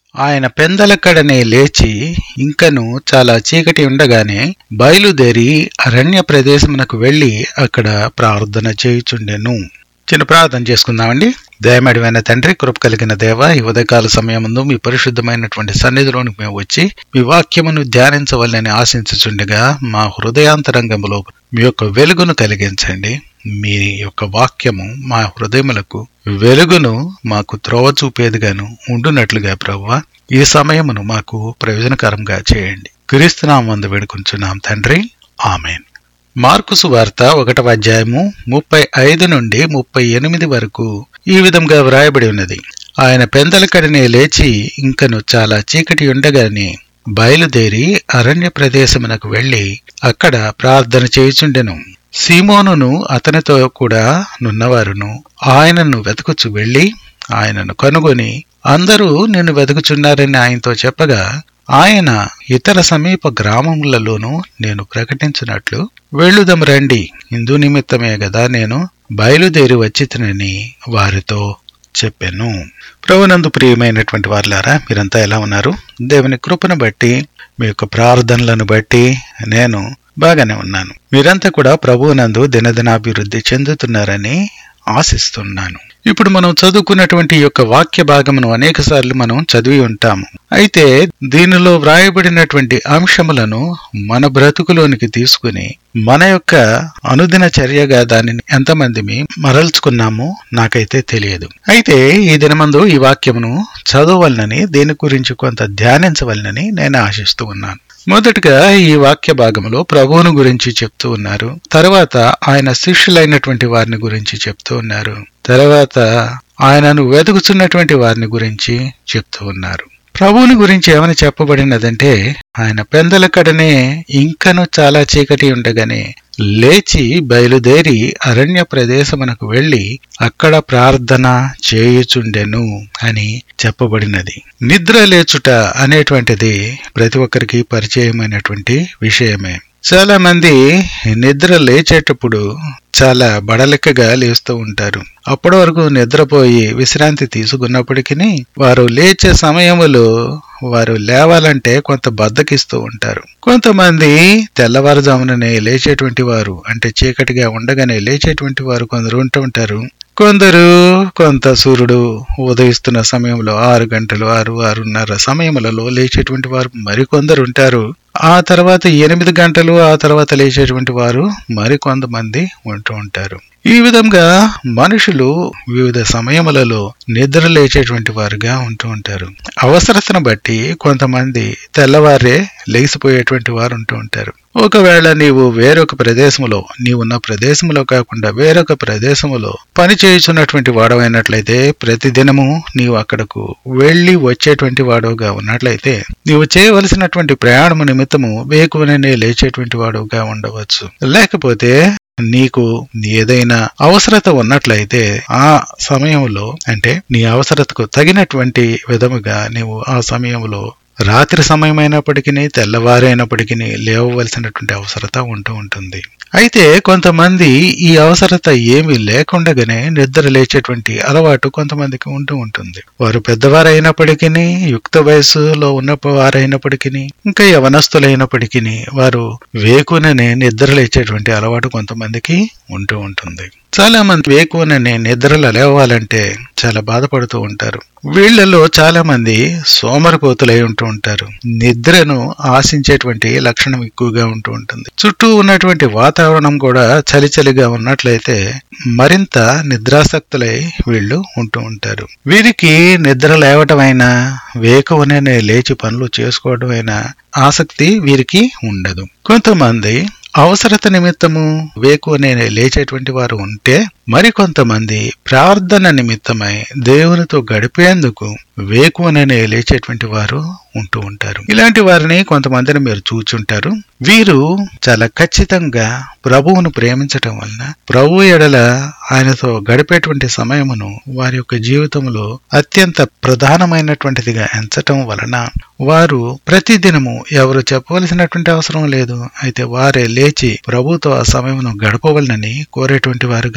ఆయన పెందలక్కడనే లేచి ఇంకను చాలా చీకటి ఉండగానే బయలుదేరి అరణ్య ప్రదేశమునకు వెళ్లి అక్కడ ప్రార్థన చేయుచుండెను చిన్న ప్రార్థన చేసుకుందామండి దయమడివైన తండ్రి కృప కలిగిన దేవ ఈ ఉదయకాల సమయముందు మీ పరిశుద్ధమైనటువంటి సన్నిధిలోనికి మేము వచ్చి మీ వాక్యమును ధ్యానించవాలని ఆశించుచుండగా మా హృదయాంతరంగంలో మీ యొక్క వెలుగును కలిగించండి మీ యొక్క వాక్యము మా హృదయములకు వెలుగును మాకు త్రోవ చూపేదిగాను ఉండునట్లుగా ప్రవ్వ ఈ సమయమును మాకు ప్రయోజనకరంగా చేయండి క్రీస్తునామందు వేడుకుంటున్నాం తండ్రి ఆమెన్ మార్కుసు వార్త ఒకటవ అధ్యాయము ముప్పై ఐదు నుండి ముప్పై ఎనిమిది వరకు ఈ విధంగా వ్రాయబడి ఉన్నది ఆయన పెందలకడినే లేచి ఇంకను చాలా చీకటి ఉండగానే బయలుదేరి అరణ్య ప్రదేశమునకు వెళ్లి అక్కడ ప్రార్థన చేయుచుండెను సీమోనును అతనితో కూడా నున్నవారును ఆయనను వెతుకుచు వెళ్లి ఆయనను కనుగొని అందరూ నిన్ను వెతుకుచున్నారని ఆయనతో చెప్పగా ఆయన ఇతర సమీప గ్రామములలోనూ నేను ప్రకటించినట్లు వెళ్ళుదం రండి ఇందు నిమిత్తమే గదా నేను బయలుదేరి వచ్చితనని వారితో చెప్పాను ప్రభునందు ప్రియమైనటువంటి వారులారా మీరంతా ఎలా ఉన్నారు దేవుని కృపను బట్టి మీ యొక్క ప్రార్థనలను బట్టి నేను బాగానే ఉన్నాను మీరంతా కూడా ప్రభువునందు దినదినాభివృద్ధి చెందుతున్నారని ఆశిస్తున్నాను ఇప్పుడు మనం చదువుకున్నటువంటి ఈ యొక్క వాక్య భాగమును అనేక సార్లు మనం చదివి ఉంటాము అయితే దీనిలో వ్రాయబడినటువంటి అంశములను మన బ్రతుకులోనికి తీసుకుని మన యొక్క అనుదిన చర్యగా దానిని ఎంతమంది మరల్చుకున్నామో నాకైతే తెలియదు అయితే ఈ దినమందు ఈ వాక్యమును చదవలనని దీని గురించి కొంత ధ్యానించవలనని నేను ఆశిస్తూ ఉన్నాను మొదటగా ఈ వాక్య భాగంలో ప్రభువును గురించి చెప్తూ ఉన్నారు తర్వాత ఆయన శిష్యులైనటువంటి వారిని గురించి చెప్తూ ఉన్నారు తర్వాత ఆయనను వెతుకుతున్నటువంటి వారిని గురించి చెప్తూ ఉన్నారు ప్రభువుని గురించి ఏమని చెప్పబడినదంటే ఆయన పెందలకడనే ఇంకను చాలా చీకటి ఉండగానే లేచి బయలుదేరి అరణ్య ప్రదేశమునకు వెళ్లి అక్కడ ప్రార్థన చేయుచుండెను అని చెప్పబడినది నిద్ర లేచుట అనేటువంటిది ప్రతి ఒక్కరికి పరిచయమైనటువంటి విషయమే చాలా మంది నిద్ర లేచేటప్పుడు చాలా బడలెక్కగా లేస్తూ ఉంటారు అప్పటి వరకు నిద్రపోయి విశ్రాంతి తీసుకున్నప్పటికీ వారు లేచే సమయములో వారు లేవాలంటే కొంత బద్దకిస్తూ ఉంటారు కొంతమంది తెల్లవారుజాముననే లేచేటువంటి వారు అంటే చీకటిగా ఉండగానే లేచేటువంటి వారు కొందరు ఉంటూ ఉంటారు కొందరు కొంత సూర్యుడు ఉదయిస్తున్న సమయంలో ఆరు గంటలు ఆరు ఆరున్నర సమయములలో లేచేటువంటి వారు మరికొందరు ఉంటారు ఆ తర్వాత ఎనిమిది గంటలు ఆ తర్వాత లేచేటువంటి వారు మరికొంతమంది ఉంటూ ఉంటారు ఈ విధంగా మనుషులు వివిధ సమయములలో నిద్ర లేచేటువంటి వారుగా ఉంటూ ఉంటారు అవసరతను బట్టి కొంతమంది తెల్లవారే లేచిపోయేటువంటి వారు ఉంటూ ఉంటారు ఒకవేళ నీవు వేరొక ప్రదేశములో నీవున్న ప్రదేశములో కాకుండా వేరొక ప్రదేశములో పని చేయుచున్నటువంటి వాడవైనట్లయితే ప్రతిదినము నీవు అక్కడకు వెళ్లి వచ్చేటువంటి వాడుగా ఉన్నట్లయితే నీవు చేయవలసినటువంటి ప్రయాణము నిమిత్తము వేకువనే లేచేటువంటి వాడుగా ఉండవచ్చు లేకపోతే నీకు ఏదైనా అవసరత ఉన్నట్లయితే ఆ సమయంలో అంటే నీ అవసరతకు తగినటువంటి విధముగా నీవు ఆ సమయంలో రాత్రి సమయమైనప్పటికీ తెల్లవారైనప్పటికీ లేవవలసినటువంటి అవసరత ఉంటూ ఉంటుంది అయితే కొంతమంది ఈ అవసరత ఏమీ లేకుండానే నిద్ర లేచేటువంటి అలవాటు కొంతమందికి ఉంటూ ఉంటుంది వారు పెద్దవారైనప్పటికీ యుక్త వయసులో ఉన్న వారైనప్పటికీ ఇంకా యవనస్తులైనప్పటికీ వారు వేకుననే నిద్ర లేచేటువంటి అలవాటు కొంతమందికి ఉంటూ ఉంటుంది చాలా మంది వేకువననే నిద్రలో లేవాలంటే చాలా బాధపడుతూ ఉంటారు వీళ్లలో చాలా మంది సోమరిపోతులై ఉంటూ ఉంటారు నిద్రను ఆశించేటువంటి లక్షణం ఎక్కువగా ఉంటూ ఉంటుంది చుట్టూ ఉన్నటువంటి వాతావరణం కూడా చలిచలిగా ఉన్నట్లయితే మరింత నిద్రాసక్తులై వీళ్ళు ఉంటూ ఉంటారు వీరికి నిద్ర లేవటమైనా వేకువనే లేచి పనులు చేసుకోవడమైనా ఆసక్తి వీరికి ఉండదు కొంతమంది అవసరత నిమిత్తము వేకువనే లేచేటువంటి వారు ఉంటే మరికొంతమంది ప్రార్థన నిమిత్తమై దేవునితో గడిపేందుకు వేకువనే లేచేటువంటి వారు ఉంటూ ఉంటారు ఇలాంటి వారిని కొంతమందిని మీరు చూచుంటారు వీరు చాలా ఖచ్చితంగా ప్రభువును ప్రేమించటం వలన ప్రభు ఎడల ఆయనతో గడిపేటువంటి సమయమును వారి యొక్క జీవితంలో అత్యంత ప్రధానమైనటువంటిదిగా ఎంచటం వలన వారు ప్రతిదినము ఎవరు చెప్పవలసినటువంటి అవసరం లేదు అయితే వారే లేచి ప్రభుతో ఆ సమయమును గడపవలనని కోరేటువంటి వారుగా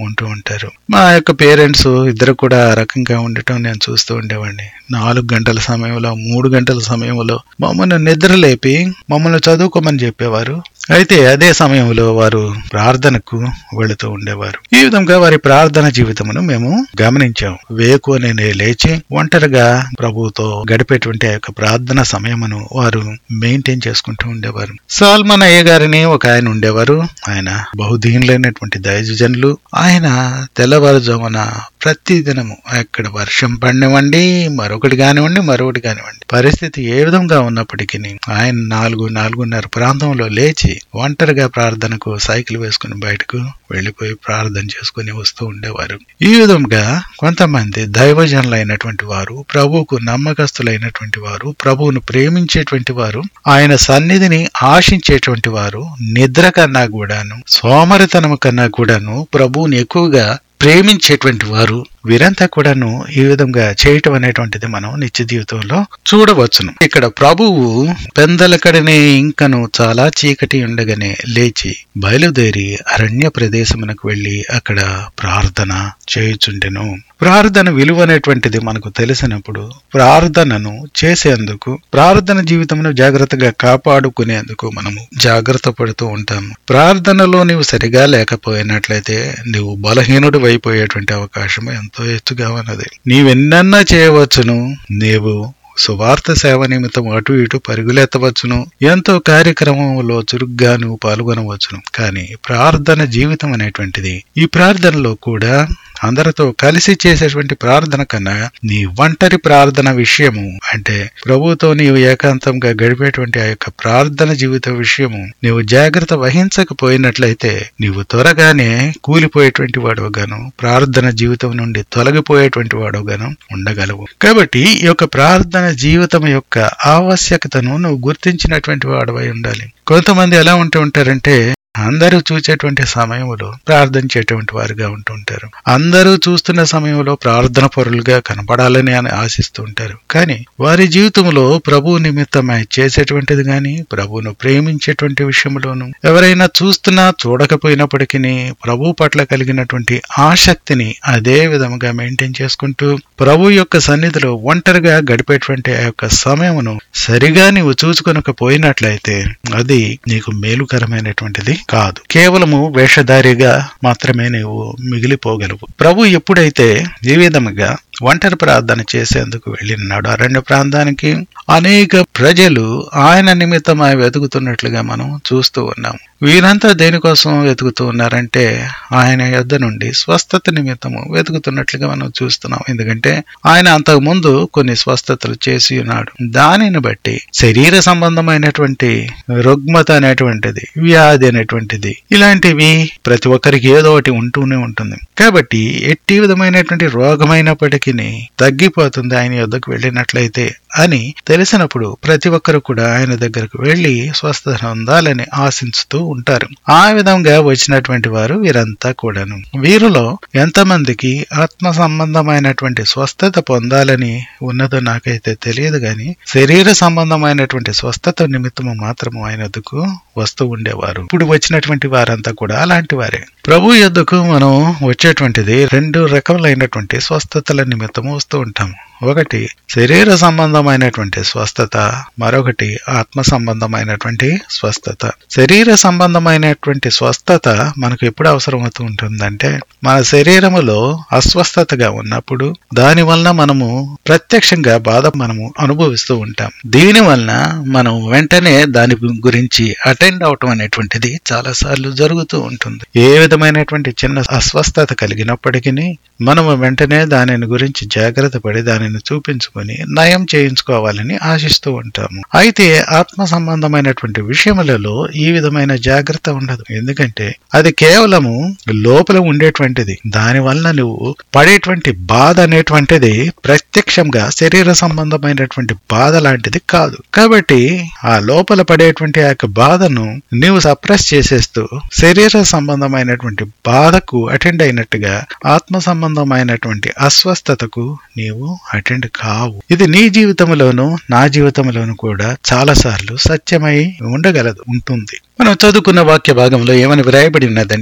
ఉంటూ ఉంటారు మా యొక్క పేరెంట్స్ ఇద్దరు కూడా ఆ రకంగా ఉండటం నేను చూస్తూ ఉండేవాడిని నాలుగు గంటల సమయంలో మూడు గంటల సమయంలో మమ్మల్ని నిద్ర లేపి మమ్మల్ని చదువుకోమని చెప్పేవారు అయితే అదే సమయంలో వారు ప్రార్థనకు వెళుతూ ఉండేవారు ఈ విధంగా వారి ప్రార్థన జీవితమును మేము గమనించాం వేకు అనే లేచి ఒంటరిగా ప్రభువుతో గడిపేటువంటి ఆ యొక్క ప్రార్థన సమయమును వారు మెయింటైన్ చేసుకుంటూ ఉండేవారు సాల్మన్ అయ్య గారిని ఒక ఆయన ఉండేవారు ఆయన బహుదీనులైనటువంటి దైవజనులు ఆయన తెల్లవారుజామున ప్రతి దినము ఎక్కడ వర్షం పడినివ్వండి మరొకటి కానివ్వండి మరొకటి కానివ్వండి పరిస్థితి ఏ విధంగా ఉన్నప్పటికీ ఆయన నాలుగు నాలుగున్నర ప్రాంతంలో లేచి ఒంటరిగా ప్రార్థనకు సైకిల్ వేసుకుని బయటకు వెళ్లిపోయి ప్రార్థన చేసుకుని వస్తూ ఉండేవారు ఈ విధంగా కొంతమంది దైవజనులైనటువంటి వారు ప్రభువుకు నమ్మకస్తులైనటువంటి వారు ప్రభువును ప్రేమించేటువంటి వారు ఆయన సన్నిధిని ఆశించేటువంటి వారు నిద్ర కన్నా కూడాను సోమరితనము కన్నా కూడాను ప్రభువుని ఎక్కువగా ప్రేమించేటువంటి వారు వీరంతా కూడాను ఈ విధంగా చేయటం అనేటువంటిది మనం నిత్య జీవితంలో చూడవచ్చును ఇక్కడ ప్రభువు పెందలకడనే ఇంకను చాలా చీకటి ఉండగానే లేచి బయలుదేరి అరణ్య ప్రదేశమునకు వెళ్లి అక్కడ ప్రార్థన చేయుచుండెను ప్రార్థన విలువ అనేటువంటిది మనకు తెలిసినప్పుడు ప్రార్థనను చేసేందుకు ప్రార్థన జీవితమును జాగ్రత్తగా కాపాడుకునేందుకు మనము జాగ్రత్త పడుతూ ఉంటాము ప్రార్థనలో నీవు సరిగా లేకపోయినట్లయితే నీవు బలహీనుడు అయిపోయేటువంటి అవకాశం ఎంతో ఎత్తుగా ఉన్నది నీవెన్నన్నా చేయవచ్చును నీవు సువార్త సేవ నిమిత్తం అటు ఇటు పరుగులెత్తవచ్చును ఎంతో కార్యక్రమంలో చురుగ్గా నువ్వు పాల్గొనవచ్చును కానీ ప్రార్థన జీవితం అనేటువంటిది ఈ ప్రార్థనలో కూడా అందరితో కలిసి చేసేటువంటి ప్రార్థన కన్నా నీ ఒంటరి ప్రార్థన విషయము అంటే ప్రభుతో నీవు ఏకాంతంగా గడిపేటువంటి ఆ యొక్క ప్రార్థన జీవిత విషయము నీవు జాగ్రత్త వహించకపోయినట్లయితే నీవు త్వరగానే కూలిపోయేటువంటి వాడుగాను ప్రార్థన జీవితం నుండి తొలగిపోయేటువంటి వాడుగాను ఉండగలవు కాబట్టి ఈ యొక్క ప్రార్థన జీవితం యొక్క ఆవశ్యకతను నువ్వు గుర్తించినటువంటి వాడవై ఉండాలి కొంతమంది ఎలా ఉంటూ ఉంటారంటే అందరూ చూసేటువంటి సమయంలో ప్రార్థించేటువంటి వారుగా ఉంటుంటారు అందరూ చూస్తున్న సమయంలో ప్రార్థన పరులుగా కనపడాలని అని ఆశిస్తూ ఉంటారు కానీ వారి జీవితంలో ప్రభు నిమిత్తమై చేసేటువంటిది గాని ప్రభువును ప్రేమించేటువంటి విషయంలోను ఎవరైనా చూస్తున్నా చూడకపోయినప్పటికీ ప్రభు పట్ల కలిగినటువంటి ఆసక్తిని అదే విధముగా మెయింటైన్ చేసుకుంటూ ప్రభు యొక్క సన్నిధిలో ఒంటరిగా గడిపేటువంటి ఆ యొక్క సమయమును సరిగా నీవు చూసుకొనకపోయినట్లయితే అది నీకు మేలుకరమైనటువంటిది కాదు కేవలము వేషధారిగా మాత్రమే నీవు మిగిలిపోగలవు ప్రభు ఎప్పుడైతే ఈ విధముగా ఒంటరి ప్రార్థన చేసేందుకు వెళ్ళినాడు అరణ్య ప్రాంతానికి అనేక ప్రజలు ఆయన నిమిత్తమై వెతుకుతున్నట్లుగా మనం చూస్తూ ఉన్నాం వీరంతా దేనికోసం వెతుకుతూ ఉన్నారంటే ఆయన యొద్ద నుండి స్వస్థత నిమిత్తము వెతుకుతున్నట్లుగా మనం చూస్తున్నాం ఎందుకంటే ఆయన అంతకు ముందు కొన్ని స్వస్థతలు చేసి ఉన్నాడు దానిని బట్టి శరీర సంబంధమైనటువంటి రుగ్మత అనేటువంటిది వ్యాధి అనేటువంటిది ఇలాంటివి ప్రతి ఒక్కరికి ఏదో ఒకటి ఉంటూనే ఉంటుంది కాబట్టి ఎట్టి విధమైనటువంటి రోగమైనప్పటికీ తగ్గిపోతుంది ఆయన యొద్దకు వెళ్ళినట్లయితే అని తెలిసినప్పుడు ప్రతి ఒక్కరు కూడా ఆయన దగ్గరకు వెళ్లి స్వస్థత పొందాలని ఆశించుతూ ఉంటారు ఆ విధంగా వచ్చినటువంటి వారు వీరంతా కూడాను వీరిలో ఎంతమందికి ఆత్మ సంబంధమైనటువంటి స్వస్థత పొందాలని ఉన్నదో నాకైతే తెలియదు గాని శరీర సంబంధమైనటువంటి స్వస్థత నిమిత్తము మాత్రము ఆయన వద్దకు వస్తూ ఉండేవారు ఇప్పుడు వచ్చినటువంటి వారంతా కూడా అలాంటి వారే ప్రభు యొద్దకు మనం వచ్చేటువంటిది రెండు రకములైనటువంటి స్వస్థతల నిమిత్తము వస్తూ ఉంటాము ఒకటి శరీర సంబంధమైనటువంటి స్వస్థత మరొకటి ఆత్మ సంబంధమైనటువంటి స్వస్థత శరీర సంబంధమైనటువంటి స్వస్థత మనకు ఎప్పుడు అవసరం అవుతూ ఉంటుందంటే మన శరీరములో అస్వస్థతగా ఉన్నప్పుడు దాని వలన మనము ప్రత్యక్షంగా బాధ మనము అనుభవిస్తూ ఉంటాం దీని వలన మనం వెంటనే దాని గురించి అటెండ్ అవటం అనేటువంటిది చాలా సార్లు జరుగుతూ ఉంటుంది ఏ విధమైనటువంటి చిన్న అస్వస్థత కలిగినప్పటికీ మనము వెంటనే దానిని గురించి జాగ్రత్త పడి దానిని చూపించుకొని నయం చేయించుకోవాలని ఆశిస్తూ ఉంటాము అయితే ఆత్మ సంబంధమైనటువంటి విషయములలో ఈ విధమైన జాగ్రత్త ఉండదు ఎందుకంటే అది కేవలము లోపల ఉండేటువంటిది దాని వలన నువ్వు పడేటువంటి బాధ అనేటువంటిది ప్రత్యక్షంగా శరీర సంబంధమైనటువంటి బాధ లాంటిది కాదు కాబట్టి ఆ లోపల పడేటువంటి ఆ యొక్క బాధను నీవు సప్రెస్ చేసేస్తూ శరీర సంబంధమైనటువంటి బాధకు అటెండ్ అయినట్టుగా ఆత్మ సంబంధమైనటువంటి అస్వస్థతకు నీవు అటెండ్ కావు ఇది నీ జీవితంలోను నా జీవితంలోను కూడా చాలా సార్లు సత్యమై ఉండగలదు ఉంటుంది మనం చదువుకున్న వాక్య భాగంలో ఏమని వ్రాయబడి ఉన్నదంటే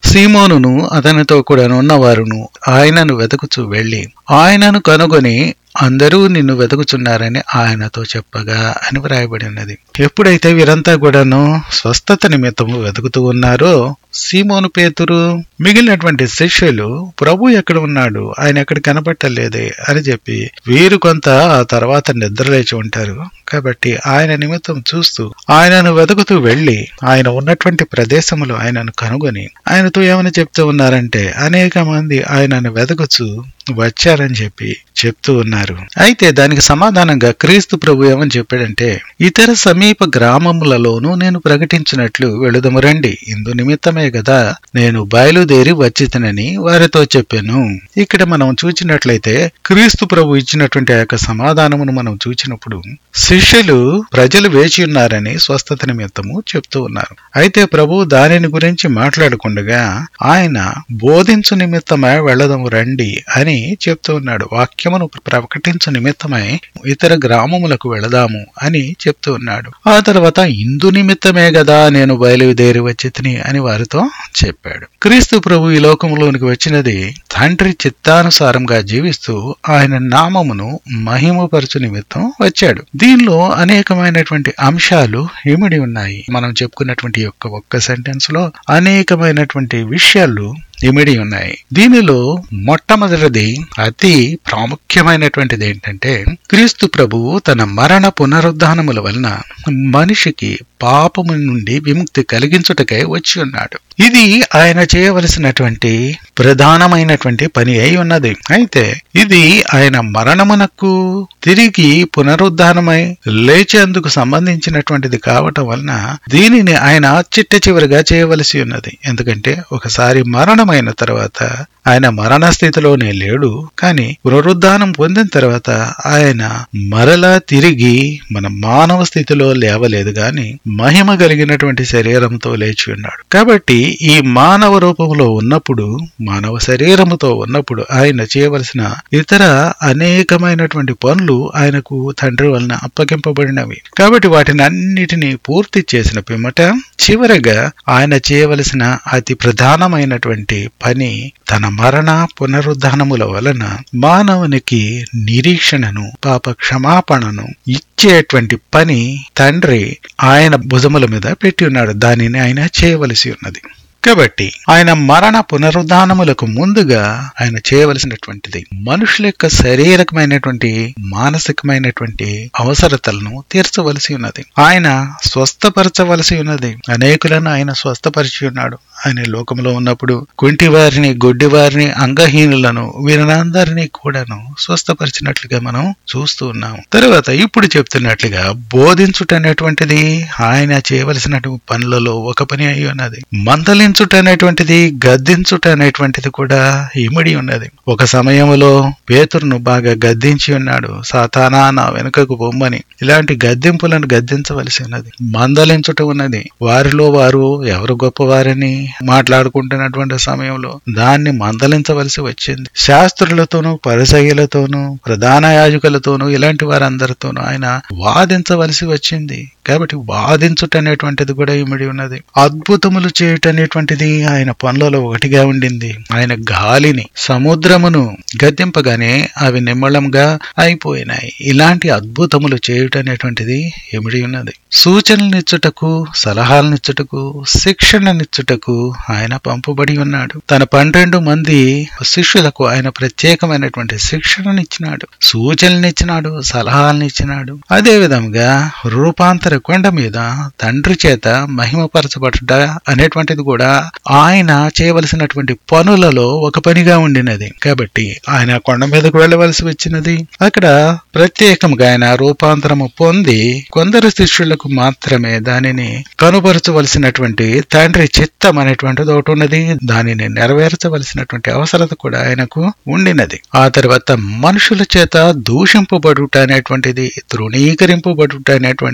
సీమోనును అతనితో కూడా ఉన్నవారును ఆయనను వెతుకుచూ వెళ్లి ఆయనను కనుగొని అందరూ నిన్ను వెతుకుచున్నారని ఆయనతో చెప్పగా అని వ్రాయబడి ఉన్నది ఎప్పుడైతే వీరంతా కూడాను స్వస్థత నిమిత్తము వెతుకుతూ ఉన్నారో సీమోను పేతురు మిగిలినటువంటి శిష్యులు ప్రభు ఎక్కడ ఉన్నాడు ఆయన ఎక్కడ కనపట్టలేదే అని చెప్పి వీరు కొంత ఆ తర్వాత నిద్రలేచి ఉంటారు కాబట్టి ఆయన నిమిత్తం చూస్తూ ఆయనను వెతుకుతూ వెళ్లి ఆయన ఉన్నటువంటి ప్రదేశంలో ఆయనను కనుగొని ఆయనతో ఏమని చెప్తూ ఉన్నారంటే అనేక మంది ఆయనను వెతకుచు వచ్చారని చెప్పి చెప్తూ ఉన్నారు అయితే దానికి సమాధానంగా క్రీస్తు ప్రభు ఏమని చెప్పాడంటే ఇతర సమీప గ్రామములలోనూ నేను ప్రకటించినట్లు వెళుదము రండి ఇందు నిమిత్తమే కదా నేను బయలుదేరి వచ్చితనని వారితో చెప్పాను ఇక్కడ మనం చూచినట్లయితే క్రీస్తు ప్రభు ఇచ్చినటువంటి ఆ యొక్క సమాధానమును మనం చూచినప్పుడు శిష్యులు ప్రజలు వేచి ఉన్నారని స్వస్థత నిమిత్తము చెప్తూ ఉన్నారు అయితే ప్రభు దానిని గురించి మాట్లాడకుండగా ఆయన బోధించు నిమిత్తమై వెళ్ళదము రండి అని చెప్తూ ఉన్నాడు వాక్యమును ప్రకటించు నిమిత్తమై ఇతర గ్రామములకు వెళదాము అని చెప్తూ ఉన్నాడు ఆ తర్వాత ఇందు నిమిత్తమే కదా నేను బయలుదేరి వచ్చితిని అని వారితో చెప్పాడు క్రీస్తు ప్రభు ఈ లోకంలోనికి వచ్చినది తండ్రి చిత్తానుసారంగా జీవిస్తూ ఆయన నామమును మహిమపరచు నిమిత్తం వచ్చాడు దీనిలో అనేకమైనటువంటి అంశాలు ఇమిడి ఉన్నాయి మనం చెప్పుకున్నటువంటి యొక్క ఒక్క సెంటెన్స్ లో అనేకమైనటువంటి విషయాలు ఇమిడి ఉన్నాయి దీనిలో మొట్టమొదటిది అతి ప్రాముఖ్యమైనటువంటిది ఏంటంటే క్రీస్తు ప్రభువు తన మరణ పునరుద్ధానముల వలన మనిషికి పాపము నుండి విముక్తి కలిగించుటకై వచ్చి ఉన్నాడు ఇది ఆయన చేయవలసినటువంటి ప్రధానమైనటువంటి పని అయి ఉన్నది అయితే ఇది ఆయన మరణమునకు తిరిగి పునరుద్ధానమై లేచేందుకు సంబంధించినటువంటిది కావటం వలన దీనిని ఆయన చిట్ట చివరిగా చేయవలసి ఉన్నది ఎందుకంటే ఒకసారి మరణమైన తర్వాత ఆయన మరణ స్థితిలోనే లేడు కానీ పునరుద్ధానం పొందిన తర్వాత ఆయన మరలా తిరిగి మన మానవ స్థితిలో లేవలేదు గాని మహిమ కలిగినటువంటి శరీరంతో లేచి ఉన్నాడు కాబట్టి ఈ మానవ రూపంలో ఉన్నప్పుడు మానవ శరీరముతో ఉన్నప్పుడు ఆయన చేయవలసిన ఇతర అనేకమైనటువంటి పనులు ఆయనకు తండ్రి వలన అప్పగింపబడినవి కాబట్టి వాటిని అన్నిటినీ పూర్తి చేసిన పిమ్మట చివరగా ఆయన చేయవలసిన అతి ప్రధానమైనటువంటి పని తన మరణ పునరుద్ధానముల వలన మానవునికి నిరీక్షణను పాప క్షమాపణను ఇచ్చేటువంటి పని తండ్రి ఆయన భుజముల మీద పెట్టి ఉన్నాడు దానిని ఆయన చేయవలసి ఉన్నది కాబట్టి ఆయన మరణ పునరుద్ధానములకు ముందుగా ఆయన చేయవలసినటువంటిది మనుషుల యొక్క శారీరకమైనటువంటి మానసికమైనటువంటి అవసరతలను తీర్చవలసి ఉన్నది ఆయన స్వస్థపరచవలసి ఉన్నది అనేకులను ఆయన స్వస్థపరిచి ఉన్నాడు ఆయన లోకంలో ఉన్నప్పుడు కుంటి వారిని గొడ్డి వారిని అంగహీనులను వీరందరినీ కూడాను స్వస్థపరిచినట్లుగా మనం చూస్తూ ఉన్నాం తర్వాత ఇప్పుడు చెప్తున్నట్లుగా బోధించుట అనేటువంటిది ఆయన చేయవలసిన పనులలో ఒక పని అయి ఉన్నది మందలించుట అనేటువంటిది గద్దించుట అనేటువంటిది కూడా ఇమిడి ఉన్నది ఒక సమయంలో పేతురును బాగా గద్దించి ఉన్నాడు సాతానా నా వెనుకకు బొమ్మని ఇలాంటి గద్దింపులను గద్దించవలసి ఉన్నది మందలించుట ఉన్నది వారిలో వారు ఎవరు గొప్పవారని మాట్లాడుకుంటున్నటువంటి సమయంలో దాన్ని మందలించవలసి వచ్చింది శాస్త్రులతోనూ పరిసయ్యులతోనూ ప్రధాన యాజకులతోనూ ఇలాంటి వారందరితోనూ ఆయన వాదించవలసి వచ్చింది కాబట్టి వాదించుట అనేటువంటిది కూడా ఇమిడి ఉన్నది అద్భుతములు చేయుట అనేటువంటిది ఆయన పనులలో ఒకటిగా ఉండింది ఆయన గాలిని సముద్రమును గద్దెంపగానే అవి నిమ్మళంగా అయిపోయినాయి ఇలాంటి అద్భుతములు చేయుట అనేటువంటిది ఇమిడి ఉన్నది సూచనలనిచ్చుటకు సలహాలనిచ్చుటకు శిక్షణనిచ్చుటకు ఆయన పంపబడి ఉన్నాడు తన పన్నెండు మంది శిష్యులకు ఆయన ప్రత్యేకమైనటువంటి శిక్షణనిచ్చినాడు సూచనలనిచ్చినాడు సలహాలనిచ్చినాడు అదే విధంగా రూపాంతర కొండ మీద తండ్రి చేత మహిమపరచబడుట అనేటువంటిది కూడా ఆయన చేయవలసినటువంటి పనులలో ఒక పనిగా ఉండినది కాబట్టి ఆయన కొండ మీదకు వెళ్ళవలసి వచ్చినది అక్కడ ప్రత్యేకంగా ఆయన రూపాంతరము పొంది కొందరు శిష్యులకు మాత్రమే దానిని కనుపరచవలసినటువంటి తండ్రి చిత్తం అనేటువంటిది ఒకటి ఉన్నది దానిని నెరవేర్చవలసినటువంటి అవసరత కూడా ఆయనకు ఉండినది ఆ తర్వాత మనుషుల చేత దూషింపబడుట అనేటువంటిది తృణీకరింపబడుట అనేటువంటిది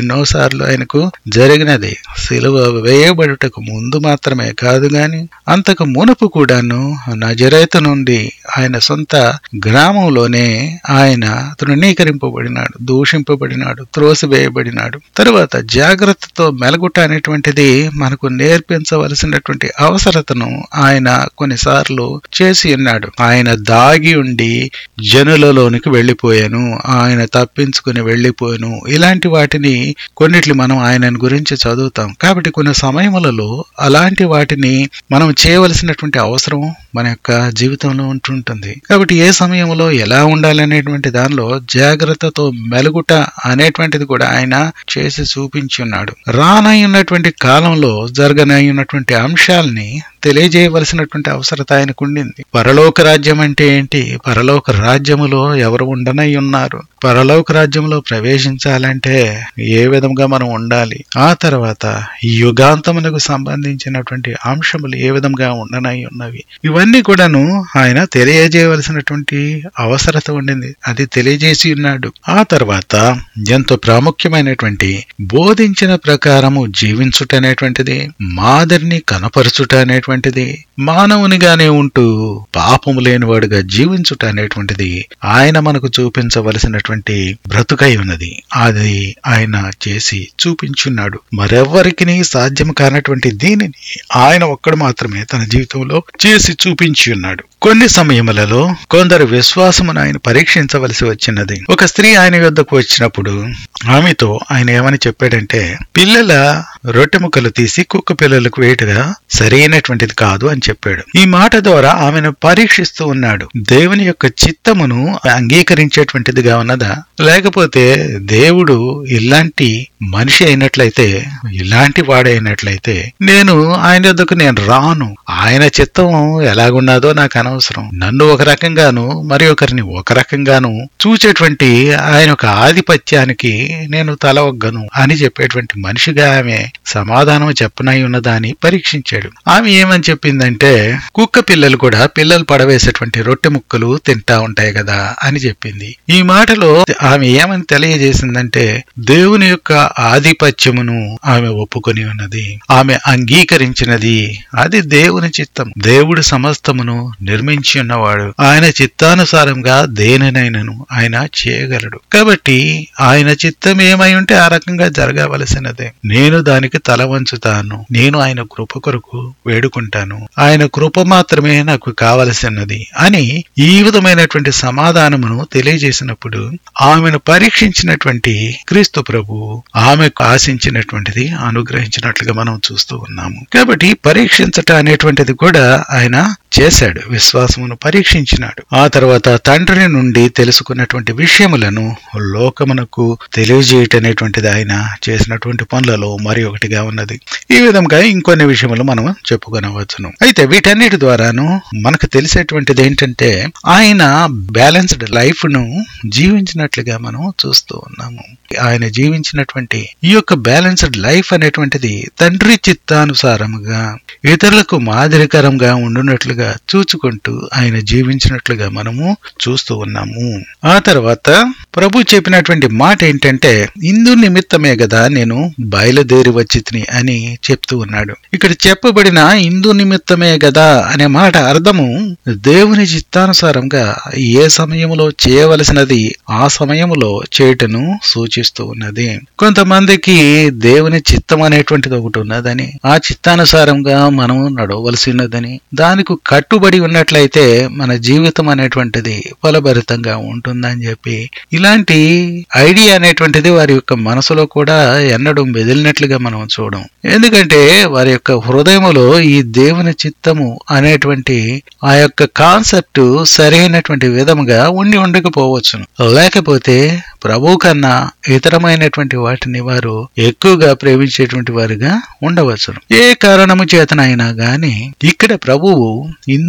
ఎన్నోసార్లు ఆయనకు జరిగినది సిలువ వేయబడుటకు ముందు మాత్రమే కాదు గాని అంతకు మునుపు కూడాను నజరేతు నుండి ఆయన సొంత గ్రామంలోనే ఆయన తృణీకరింపబడినాడు దూషింపబడినాడు త్రోసివేయబడినాడు తరువాత జాగ్రత్తతో మెలగుట అనేటువంటిది మనకు నేర్పించవలసినటువంటి అవసరతను ఆయన కొన్నిసార్లు చేసి ఉన్నాడు ఆయన దాగి ఉండి జనులలోనికి వెళ్లిపోయాను ఆయన తప్పించుకుని వెళ్లిపోయాను ఇలాంటి వాటిని కొన్నిట్లు మనం ఆయన గురించి చదువుతాం కాబట్టి కొన్ని సమయములలో అలాంటి వాటిని మనం చేయవలసినటువంటి అవసరం మన యొక్క జీవితంలో ఉంటుంటుంది కాబట్టి ఏ సమయంలో ఎలా ఉండాలి అనేటువంటి దానిలో జాగ్రత్తతో మెలుగుట అనేటువంటిది కూడా ఆయన చేసి చూపించి ఉన్నాడు రానయ్యున్నటువంటి కాలంలో జరగనయ్యున్నటువంటి అంశాల్ని తెలియజేయవలసినటువంటి అవసరత ఆయనకు ఉండింది పరలోక రాజ్యం అంటే ఏంటి పరలోక రాజ్యములో ఎవరు ఉండనై ఉన్నారు పరలోక రాజ్యంలో ప్రవేశించాలంటే ఏ విధంగా మనం ఉండాలి ఆ తర్వాత ఈ యుగాంతమునకు సంబంధించినటువంటి అంశములు ఏ విధంగా ఉండనై ఉన్నవి ఇవన్నీ కూడాను ఆయన తెలియజేయవలసినటువంటి అవసరత ఉండింది అది తెలియజేసి ఉన్నాడు ఆ తర్వాత ఎంతో ప్రాముఖ్యమైనటువంటి బోధించిన ప్రకారము జీవించుట అనేటువంటిది మాదిరిని కనపరచుట అనేటువంటిది మానవునిగానే ఉంటూ పాపము లేనివాడుగా జీవించుట అనేటువంటిది ఆయన మనకు చూపించవలసినటువంటి బ్రతుకై ఉన్నది అది ఆయన చేసి చూపించున్నాడు మరెవ్వరికి సాధ్యం కానటువంటి దీనిని ఆయన ఒక్కడు మాత్రమే తన జీవితంలో చేసి చూపించి ఉన్నాడు కొన్ని సమయములలో కొందరు విశ్వాసమును ఆయన పరీక్షించవలసి వచ్చినది ఒక స్త్రీ ఆయన యొద్దకు వచ్చినప్పుడు ఆమెతో ఆయన ఏమని చెప్పాడంటే పిల్లల రొట్టె ముక్కలు తీసి కుక్క పిల్లలకు వేయటగా సరైనటువంటిది కాదు అని చెప్పాడు ఈ మాట ద్వారా ఆమెను పరీక్షిస్తూ ఉన్నాడు దేవుని యొక్క చిత్తమును అంగీకరించేటువంటిదిగా ఉన్నదా లేకపోతే దేవుడు ఇలాంటి మనిషి అయినట్లయితే ఇలాంటి వాడైనట్లయితే నేను ఆయన యొద్దకు నేను రాను ఆయన చిత్తం ఎలాగున్నదో నాకు అనవసరం నన్ను ఒక రకంగాను మరి ఒకరిని ఒక రకంగాను చూచేటువంటి ఆయన ఒక ఆధిపత్యానికి నేను తల ఒగ్గను అని చెప్పేటువంటి మనిషిగా ఆమె సమాధానం చెప్పనై ఉన్నదా అని పరీక్షించాడు ఆమె ఏమని చెప్పిందంటే కుక్క పిల్లలు కూడా పిల్లలు పడవేసేటువంటి రొట్టె ముక్కలు తింటా ఉంటాయి కదా అని చెప్పింది ఈ మాటలో ఆమె ఏమని తెలియజేసిందంటే దేవుని యొక్క ఆధిపత్యమును ఆమె ఒప్పుకొని ఉన్నది ఆమె అంగీకరించినది అది దేవుని చిత్తం దేవుడు సమస్తమును నిర్మించి ఉన్నవాడు ఆయన చిత్తానుసారంగా దేనినైనను ఆయన చేయగలడు కాబట్టి ఆయన చిత్తం ఏమై ఉంటే ఆ రకంగా జరగవలసినదే నేను దానికి తల వంచుతాను నేను ఆయన కృప కొరకు వేడుకుంటాను ఆయన కృప మాత్రమే నాకు కావలసినది అని ఈ విధమైనటువంటి సమాధానమును తెలియజేసినప్పుడు ఆమెను పరీక్షించినటువంటి క్రీస్తు ప్రభు ఆమెకు ఆశించినటువంటిది అనుగ్రహించినట్లుగా మనం చూస్తూ ఉన్నాము కాబట్టి పరీక్షించట అనేటువంటిది కూడా ఆయన చేశాడు విశ్వాసమును పరీక్షించినాడు ఆ తర్వాత తండ్రి నుండి తెలుసుకున్నటువంటి విషయములను లోకమునకు తెలియజేయటనేటువంటిది ఆయన చేసినటువంటి పనులలో మరి ఒకటిగా ఉన్నది ఈ విధంగా ఇంకొన్ని విషయములు మనం చెప్పుకొనవచ్చును అయితే వీటన్నిటి ద్వారాను మనకు తెలిసేటువంటిది ఏంటంటే ఆయన బ్యాలెన్స్డ్ లైఫ్ ను జీవించినట్లుగా మనం చూస్తూ ఉన్నాము ఆయన జీవించినటువంటి ఈ యొక్క బ్యాలెన్స్డ్ లైఫ్ అనేటువంటిది తండ్రి చిత్తానుసారముగా ఇతరులకు మాదిరికరంగా ఉండునట్లుగా చూచుకుంటూ ఆయన జీవించినట్లుగా మనము చూస్తూ ఉన్నాము ఆ తర్వాత ప్రభు చెప్పినటువంటి మాట ఏంటంటే ఇందు నిమిత్తమే కదా నేను బయలుదేరి వచ్చితిని అని చెప్తూ ఉన్నాడు ఇక్కడ చెప్పబడిన ఇందు నిమిత్తమే కదా అనే మాట అర్థము దేవుని చిత్తానుసారంగా ఏ సమయములో చేయవలసినది ఆ సమయములో చేయుటను సూచిస్తూ ఉన్నది కొంతమందికి దేవుని చిత్తం అనేటువంటిది ఒకటి ఉన్నదని ఆ చిత్తానుసారంగా మనం నడవలసినదని దానికి కట్టుబడి ఉన్నట్లయితే మన జీవితం అనేటువంటిది ఫలభరితంగా ఉంటుందని చెప్పి ఇలాంటి ఐడియా అనేటువంటిది వారి యొక్క మనసులో కూడా ఎన్నడూ మెదిలినట్లుగా మనం చూడం ఎందుకంటే వారి యొక్క హృదయములో ఈ దేవుని చిత్తము అనేటువంటి ఆ యొక్క కాన్సెప్ట్ సరైనటువంటి విధముగా ఉండి ఉండకపోవచ్చును లేకపోతే ప్రభు కన్నా ఇతరమైనటువంటి వాటిని వారు ఎక్కువగా ప్రేమించేటువంటి వారుగా ఉండవచ్చును ఏ కారణము చేతనైనా గాని ఇక్కడ ప్రభువు ఇందు నిమిత్తం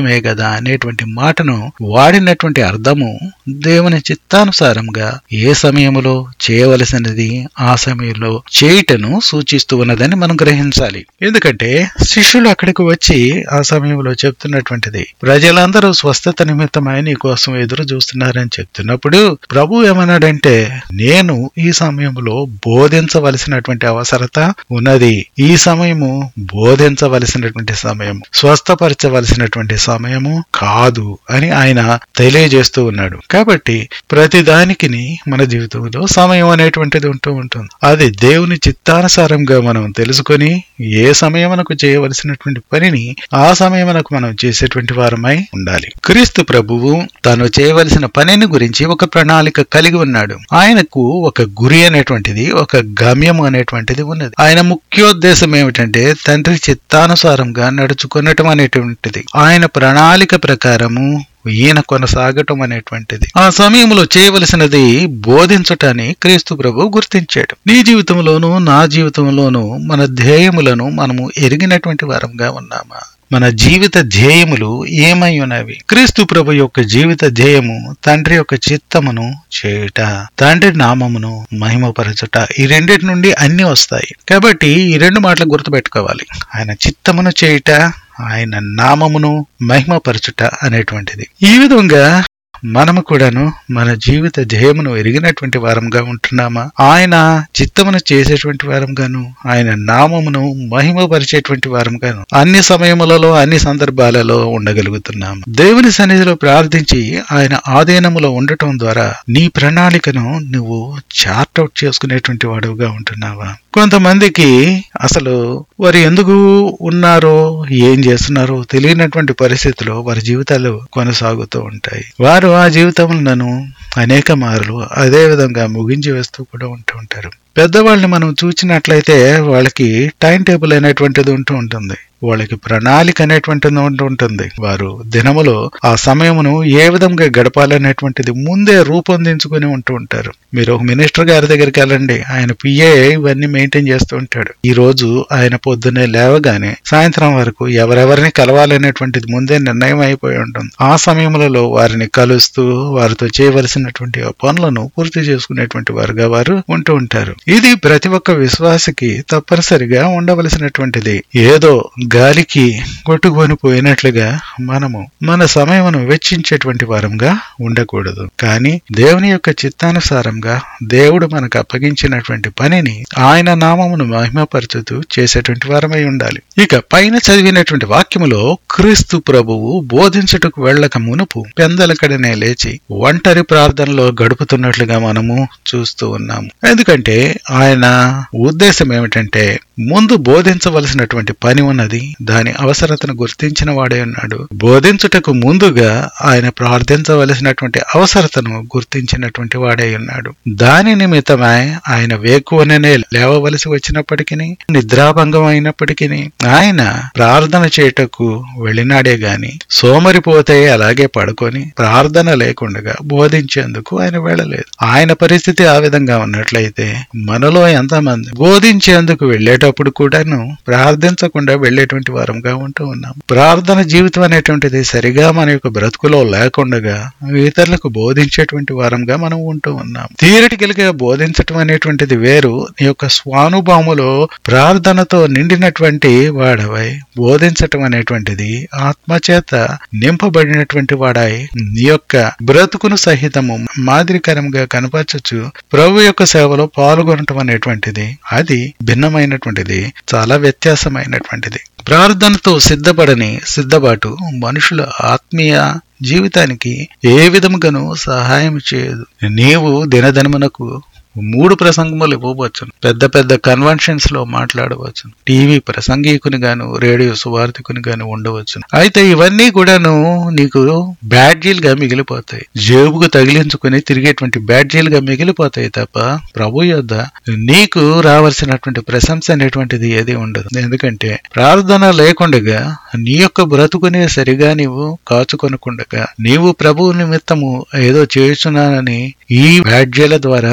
నిమిత్తమే కదా అనేటువంటి మాటను వాడినటువంటి అర్థము దేవుని చిత్తానుసారంగా ఏ సమయంలో చేయవలసినది ఆ సమయంలో చేయుటను సూచిస్తూ ఉన్నదని మనం గ్రహించాలి ఎందుకంటే శిష్యులు అక్కడికి వచ్చి ఆ సమయంలో చెప్తున్నటువంటిది ప్రజలందరూ స్వస్థత నిమిత్తమై నీ కోసం ఎదురు చూస్తున్నారని చెప్తున్నప్పుడు ప్రభు ఏమన్నాడంటే నేను ఈ సమయంలో బోధించవలసినటువంటి అవసరత ఉన్నది ఈ సమయము బోధించవలసినటువంటి సమయం స్వస్థపరచవలసినటువంటి సమయము కాదు అని ఆయన తెలియజేస్తూ ఉన్నాడు కాబట్టి ప్రతి దానికి మన జీవితంలో సమయం అనేటువంటిది ఉంటూ ఉంటుంది అది దేవుని చిత్తానుసారంగా మనం తెలుసుకొని ఏ సమయమునకు చేయవలసినటువంటి పనిని ఆ సమయమునకు మనం చేసేటువంటి వారమై ఉండాలి క్రీస్తు ప్రభువు తాను చేయవలసిన పనిని గురించి ఒక ప్రణాళిక కలిగి ఉన్నాడు ఆయనకు ఒక గురి అనేటువంటిది ఒక గమ్యము అనేటువంటిది ఉన్నది ఆయన ముఖ్యోద్దేశం ఏమిటంటే తండ్రి చిత్తానుసారంగా నడుచుకునటం అనేటువంటిది ఆయన ప్రణాళిక ప్రకారము ఈయన కొనసాగటం అనేటువంటిది ఆ సమయంలో చేయవలసినది బోధించటాన్ని క్రీస్తు ప్రభు గుర్తించాడు నీ జీవితంలోనూ నా జీవితంలోనూ మన ధ్యేయములను మనము ఎరిగినటువంటి వారంగా ఉన్నామా మన జీవిత ధ్యేయములు ఏమై ఉన్నవి క్రీస్తు ప్రభు యొక్క జీవిత ధ్యేయము తండ్రి యొక్క చిత్తమును చేయుట తండ్రి నామమును మహిమపరచుట ఈ రెండింటి నుండి అన్ని వస్తాయి కాబట్టి ఈ రెండు మాటలు గుర్తుపెట్టుకోవాలి ఆయన చిత్తమును చేయుట ఆయన నామమును మహిమపరచుట అనేటువంటిది ఈ విధంగా మనము కూడాను మన జీవిత ధ్యేయమును ఎరిగినటువంటి వారంగా ఉంటున్నామా ఆయన చిత్తమును చేసేటువంటి వారంగాను ఆయన నామమును మహిమపరిచేటువంటి వారంగాను అన్ని సమయములలో అన్ని సందర్భాలలో ఉండగలుగుతున్నాము దేవుని సన్నిధిలో ప్రార్థించి ఆయన ఆధీనములో ఉండటం ద్వారా నీ ప్రణాళికను నువ్వు చార్ట్అవుట్ చేసుకునేటువంటి వాడుగా ఉంటున్నావా కొంతమందికి అసలు వారు ఎందుకు ఉన్నారో ఏం చేస్తున్నారో తెలియనటువంటి పరిస్థితిలో వారి జీవితాలు కొనసాగుతూ ఉంటాయి వారు ఆ జీవితములను అనేక మార్లు అదే విధంగా ముగించి వేస్తూ కూడా ఉంటూ ఉంటారు పెద్దవాళ్ళని మనం చూసినట్లయితే వాళ్ళకి టైం టేబుల్ అనేటువంటిది ఉంటూ ఉంటుంది వాళ్ళకి ప్రణాళిక అనేటువంటిది ఉంటూ ఉంటుంది వారు దినములో ఆ సమయమును ఏ విధంగా గడపాలనేటువంటిది ముందే రూపొందించుకుని ఉంటూ ఉంటారు మీరు ఒక మినిస్టర్ గారి దగ్గరికి వెళ్ళండి ఆయన పిఏ ఇవన్నీ మెయింటైన్ చేస్తూ ఉంటాడు ఈ రోజు ఆయన పొద్దున్నే లేవగానే సాయంత్రం వరకు ఎవరెవరిని కలవాలనేటువంటిది ముందే నిర్ణయం అయిపోయి ఉంటుంది ఆ సమయములలో వారిని కలుస్తూ వారితో చేయవలసినటువంటి ఆ పనులను పూర్తి చేసుకునేటువంటి వారుగా వారు ఉంటూ ఉంటారు ఇది ప్రతి ఒక్క విశ్వాసకి తప్పనిసరిగా ఉండవలసినటువంటిది ఏదో గాలికి కొట్టుకొని పోయినట్లుగా మనము మన సమయమును వెచ్చించేటువంటి వారంగా ఉండకూడదు కానీ దేవుని యొక్క చిత్తానుసారంగా దేవుడు మనకు అప్పగించినటువంటి పనిని ఆయన నామమును మహిమపరచుతూ చేసేటువంటి వారమై ఉండాలి ఇక పైన చదివినటువంటి వాక్యములో క్రీస్తు ప్రభువు బోధించుటకు వెళ్ళక మునుపు పెందలకడనే లేచి ఒంటరి ప్రార్థనలో గడుపుతున్నట్లుగా మనము చూస్తూ ఉన్నాము ఎందుకంటే ఆయన ఉద్దేశం ఏమిటంటే ముందు బోధించవలసినటువంటి పని ఉన్నది దాని అవసరతను గుర్తించిన వాడే ఉన్నాడు బోధించుటకు ముందుగా ఆయన ప్రార్థించవలసినటువంటి అవసరతను గుర్తించినటువంటి వాడే ఉన్నాడు దాని నిమిత్తమై ఆయన వేకువననే లేవవలసి వచ్చినప్పటికీ నిద్రాభంగం అయినప్పటికీ ఆయన ప్రార్థన చేయుటకు వెళ్ళినాడే గాని సోమరిపోతే అలాగే పడుకొని ప్రార్థన లేకుండా బోధించేందుకు ఆయన వెళ్ళలేదు ఆయన పరిస్థితి ఆ విధంగా ఉన్నట్లయితే మనలో ఎంతమంది బోధించేందుకు వెళ్ళేటప్పుడు కూడాను ప్రార్థించకుండా వెళ్ళేటువంటి వారంగా ఉంటూ ఉన్నాం ప్రార్థన జీవితం అనేటువంటిది సరిగా మన యొక్క బ్రతుకులో లేకుండా ఇతరులకు బోధించేటువంటి వారంగా మనం ఉంటూ ఉన్నాం థియరిటికల్ గా బోధించటం అనేటువంటిది వేరు నీ యొక్క స్వానుభావములో ప్రార్థనతో నిండినటువంటి వాడవై బోధించటం అనేటువంటిది ఆత్మచేత నింపబడినటువంటి వాడై నీ యొక్క బ్రతుకును సహితము మాదిరికరంగా కనపరచచ్చు ప్రభు యొక్క సేవలో పాల్గొనటం అనేటువంటిది అది భిన్నమైనటువంటిది చాలా వ్యత్యాసమైనటువంటిది ప్రార్థనతో సిద్ధపడని సిద్ధపాటు మనుషుల ఆత్మీయ జీవితానికి ఏ విధముగాను సహాయం చేయదు నీవు దినదినమునకు మూడు ప్రసంగములు ఇవ్వవచ్చును పెద్ద పెద్ద కన్వెన్షన్స్ లో మాట్లాడవచ్చు టీవీ ప్రసంగికుని గాను రేడియో సువార్థికుని గాను ఉండవచ్చును అయితే ఇవన్నీ కూడాను నీకు బ్యాడ్జీలుగా మిగిలిపోతాయి జేబుకు తగిలించుకుని తిరిగేటువంటి బ్యాడ్జీలుగా మిగిలిపోతాయి తప్ప ప్రభు యొద్ద నీకు రావాల్సినటువంటి ప్రశంస అనేటువంటిది ఏది ఉండదు ఎందుకంటే ప్రార్థన లేకుండగా నీ యొక్క బ్రతుకునే సరిగా నీవు కాచుకొనకుండగా నీవు ప్రభు నిమిత్తము ఏదో చేస్తున్నానని ఈ బ్యాడ్జీల ద్వారా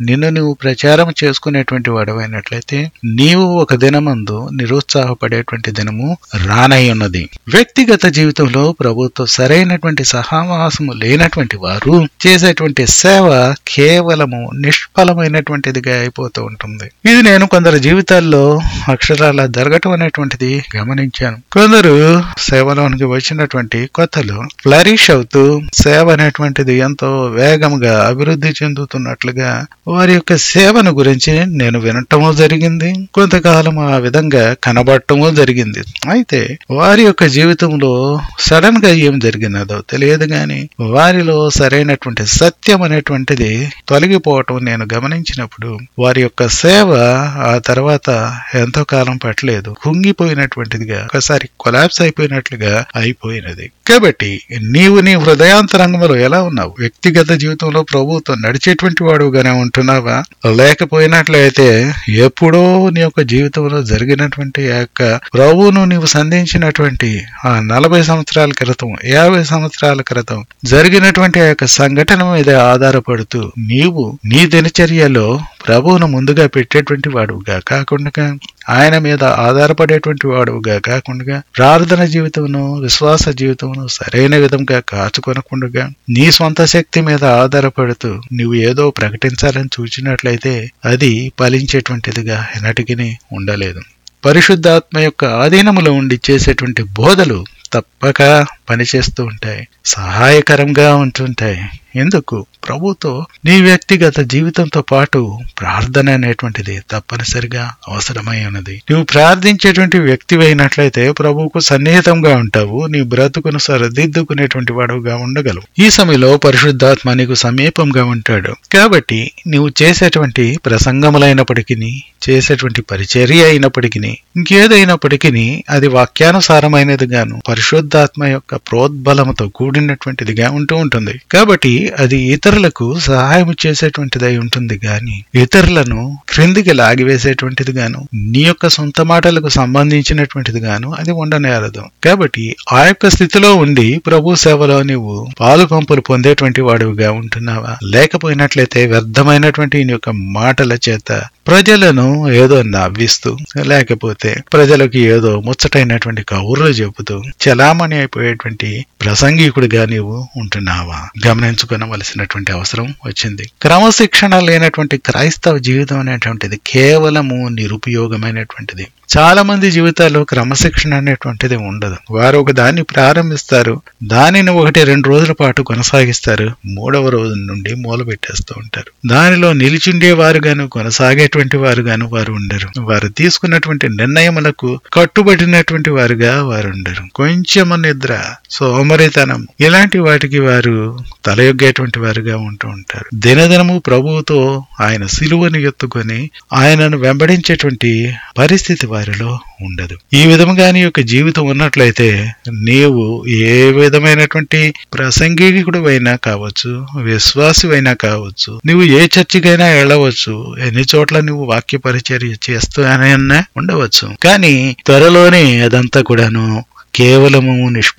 నిన్ను నువ్వు ప్రచారం చేసుకునేటువంటి వాడవైనట్లయితే నీవు ఒక దినమందు నిరుత్సాహపడేటువంటి దినము రానై ఉన్నది వ్యక్తిగత జీవితంలో ప్రభుత్వ సరైనటువంటి సహవాసము లేనటువంటి వారు చేసేటువంటి సేవ కేవలము నిష్ఫలమైనటువంటిదిగా అయిపోతూ ఉంటుంది ఇది నేను కొందరు జీవితాల్లో అక్షరాల జరగటం అనేటువంటిది గమనించాను కొందరు సేవలోనికి వచ్చినటువంటి కొత్తలు ఫ్లరిష్ అవుతూ సేవ అనేటువంటిది ఎంతో వేగంగా అభివృద్ధి చెందుతున్నట్లుగా వారి యొక్క సేవను గురించి నేను వినటము జరిగింది కొంతకాలం ఆ విధంగా కనబడటము జరిగింది అయితే వారి యొక్క జీవితంలో సడన్ గా ఏం జరిగినదో తెలియదు గాని వారిలో సరైనటువంటి సత్యం అనేటువంటిది తొలగిపోవటం నేను గమనించినప్పుడు వారి యొక్క సేవ ఆ తర్వాత ఎంతో కాలం పట్టలేదు కుంగిపోయినటువంటిదిగా ఒకసారి కొలాప్స్ అయిపోయినట్లుగా అయిపోయినది కాబట్టి నీవు నీ హృదయాంతరంగంలో ఎలా ఉన్నావు వ్యక్తిగత జీవితంలో ప్రభుత్వం నడిచేటువంటి వాడుగానే ఉంటున్నావా లేకపోయినట్లయితే ఎప్పుడో నీ యొక్క జీవితంలో జరిగినటువంటి ఆ యొక్క ప్రభువును నీవు సంధించినటువంటి ఆ నలభై సంవత్సరాల క్రితం యాభై సంవత్సరాల క్రితం జరిగినటువంటి ఆ యొక్క సంఘటన మీద ఆధారపడుతూ నీవు నీ దినచర్యలో ప్రభువును ముందుగా పెట్టేటువంటి వాడుగా కాకుండా ఆయన మీద ఆధారపడేటువంటి వాడుగా కాకుండా ప్రార్థన జీవితమును విశ్వాస జీవితమును సరైన విధంగా కాచుకొనకుండా నీ సొంత శక్తి మీద ఆధారపడుతూ నువ్వు ఏదో ప్రకటించాలని చూచినట్లయితే అది ఫలించేటువంటిదిగా ఎన్నటికీ ఉండలేదు పరిశుద్ధాత్మ యొక్క ఆధీనములో ఉండి చేసేటువంటి బోధలు తప్పక పనిచేస్తూ ఉంటాయి సహాయకరంగా ఉంటుంటాయి ఎందుకు ప్రభుతో నీ వ్యక్తిగత జీవితంతో పాటు ప్రార్థన అనేటువంటిది తప్పనిసరిగా అవసరమై ఉన్నది నువ్వు ప్రార్థించేటువంటి వ్యక్తి అయినట్లయితే ప్రభువుకు సన్నిహితంగా ఉంటావు నీ బ్రతుకును సరిదిద్దుకునేటువంటి వాడుగా ఉండగలవు ఈ సమయంలో పరిశుద్ధాత్మ నీకు సమీపంగా ఉంటాడు కాబట్టి నువ్వు చేసేటువంటి ప్రసంగములైనప్పటికీ చేసేటువంటి పరిచర్య అయినప్పటికీ ఇంకేదైనప్పటికీ అది వాక్యానుసారమైనది గాను పరిశుద్ధాత్మ యొక్క ప్రోద్బలముతో కూడినటువంటిదిగా ఉంటూ ఉంటుంది కాబట్టి అది ఇతరులకు సహాయం చేసేటువంటిదై ఉంటుంది గాని ఇతరులను క్రిందికి లాగివేసేటువంటిది గాను నీ యొక్క సొంత మాటలకు సంబంధించినటువంటిది గాను అది ఉండనేరదు కాబట్టి ఆ యొక్క స్థితిలో ఉండి ప్రభు సేవలో నీవు పాలు పంపులు పొందేటువంటి వాడుగా ఉంటున్నావా లేకపోయినట్లయితే వ్యర్థమైనటువంటి నీ యొక్క మాటల చేత ప్రజలను ఏదో నవ్విస్తూ లేకపోతే ప్రజలకు ఏదో ముచ్చటైనటువంటి కౌర్లు చెబుతూ చలామణి అయిపోయేటువంటి ప్రసంగికుడిగా నీవు ఉంటున్నావా గమనించుకోవలసినటువంటి అవసరం వచ్చింది క్రమశిక్షణ లేనటువంటి క్రైస్తవ జీవితం అనేటువంటిది కేవలము నిరుపయోగమైనటువంటిది చాలా మంది జీవితాల్లో క్రమశిక్షణ అనేటువంటిది ఉండదు వారు ఒక దాన్ని ప్రారంభిస్తారు దానిని ఒకటి రెండు రోజుల పాటు కొనసాగిస్తారు మూడవ రోజు నుండి మూల పెట్టేస్తూ ఉంటారు దానిలో నిలిచిండే వారుగాను కొనసాగేటువంటి వారుగాను వారు ఉండరు వారు తీసుకున్నటువంటి నిర్ణయములకు కట్టుబడినటువంటి వారుగా వారు ఉండరు కొంచెం నిద్ర సోమరితనం ఇలాంటి వాటికి వారు తలయొగ్గేటువంటి వారుగా ఉంటూ ఉంటారు దినదినము ప్రభువుతో ఆయన సిలువను ఎత్తుకొని ఆయనను వెంబడించేటువంటి పరిస్థితి వారిలో ఉండదు ఈ విధముగా నీ యొక్క జీవితం ఉన్నట్లయితే నీవు ఏ విధమైనటువంటి ప్రసంగికుడు అయినా కావచ్చు విశ్వాసివైనా కావచ్చు నువ్వు ఏ చర్చికైనా వెళ్ళవచ్చు ఎన్ని చోట్ల నువ్వు వాక్య పరిచర్య చేస్తూ అనే ఉండవచ్చు కానీ త్వరలోనే అదంతా కూడాను కేవలము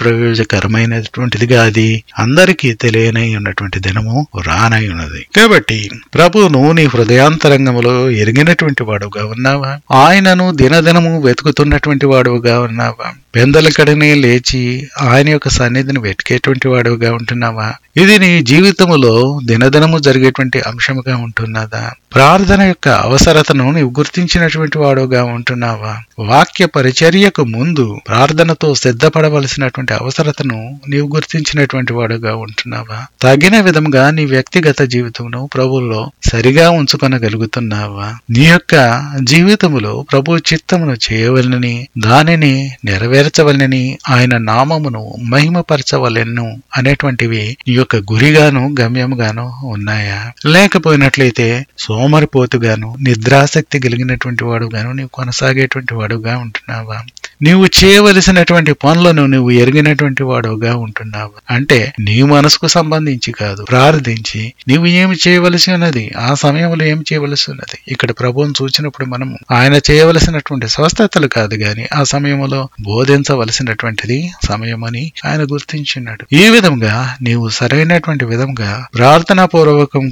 నిష్ప్రయోజకరమైనటువంటిదిగా అది అందరికీ తెలియనై ఉన్నటువంటి దినము రానై ఉన్నది కాబట్టి ప్రభువును నీ హృదయాంతరంగములో ఎరిగినటువంటి వాడుగా ఉన్నావా ఆయనను దినదినము వెతుకుతున్నటువంటి వాడుగా ఉన్నావా పెందలకడనే లేచి ఆయన యొక్క సన్నిధిని వెతికేటువంటి వాడుగా ఉంటున్నావా ఇది నీ జీవితములో దినదినము జరిగేటువంటి అంశముగా ఉంటున్నదా ప్రార్థన యొక్క అవసరతను నీవు గుర్తించినటువంటి వాడుగా ఉంటున్నావా వాక్య పరిచర్యకు ముందు ప్రార్థనతో సిద్ధపడవలసినటువంటి అవసరతను నీవు గుర్తించినటువంటి వాడుగా ఉంటున్నావా తగిన విధంగా నీ వ్యక్తిగత జీవితంలో ప్రభువులో సరిగా ఉంచుకొనగలుగుతున్నావా నీ యొక్క జీవితములో ప్రభు చిత్తమును చేయవలనని దానిని నెరవేర్చవలనని ఆయన నామమును మహిమపరచవలెను అనేటువంటివి నీ యొక్క గురిగాను గమ్యముగాను ఉన్నాయా లేకపోయినట్లయితే సోమరిపోతుగాను నిద్రాసక్తి కలిగినటువంటి వాడుగాను నీవు కొనసాగేటువంటి వాడుగా ఉంటున్నావా నీవు చేయవలసినటువంటి పనులను నువ్వు ఎరిగినటువంటి వాడుగా ఉంటున్నావు అంటే నీ మనసుకు సంబంధించి కాదు ప్రార్థించి నీవు ఏమి చేయవలసి ఉన్నది ఆ సమయంలో ఏమి చేయవలసి ఉన్నది ఇక్కడ ప్రభువును చూచినప్పుడు మనము ఆయన చేయవలసినటువంటి స్వస్థతలు కాదు గాని ఆ సమయంలో బోధించవలసినటువంటిది సమయమని ఆయన గుర్తించున్నాడు ఈ విధంగా నీవు సరైనటువంటి విధంగా ప్రార్థనా పూర్వకంగా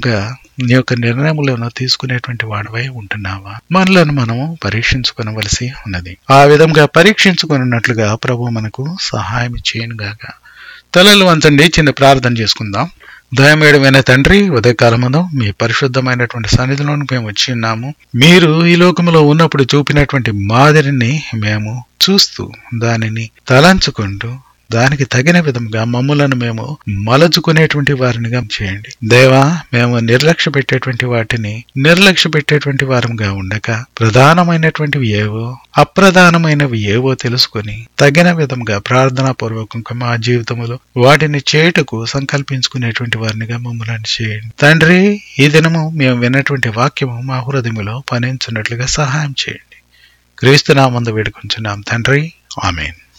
నీ యొక్క నిర్ణయములను తీసుకునేటువంటి వాడివై ఉంటున్నావా మనలను మనము పరీక్షించుకొనవలసి ఉన్నది ఆ విధంగా పరీక్షించుకున్నట్లుగా ప్రభు మనకు సహాయం చేయనుగాక తలలు వంచండి చిన్న ప్రార్థన చేసుకుందాం దయమేడమైన తండ్రి ఉదయకాలమును మీ పరిశుద్ధమైనటువంటి సన్నిధిలోకి మేము వచ్చి ఉన్నాము మీరు ఈ లోకములో ఉన్నప్పుడు చూపినటువంటి మాదిరిని మేము చూస్తూ దానిని తలంచుకుంటూ దానికి తగిన విధంగా మమ్ములను మేము మలచుకునేటువంటి వారినిగా చేయండి దేవా మేము నిర్లక్ష్య పెట్టేటువంటి వాటిని నిర్లక్ష్య పెట్టేటువంటి వారంగా ఉండక ప్రధానమైనటువంటివి ఏవో అప్రధానమైనవి ఏవో తెలుసుకొని తగిన విధంగా ప్రార్థనా పూర్వకంగా మా జీవితంలో వాటిని చేయుటకు సంకల్పించుకునేటువంటి వారినిగా మమ్మల్ని చేయండి తండ్రి ఈ దినము మేము విన్నటువంటి వాక్యము మా హృదయములో పనించున్నట్లుగా సహాయం చేయండి క్రీస్తునామందు వేడుకుంటున్నాం తండ్రి ఆమెన్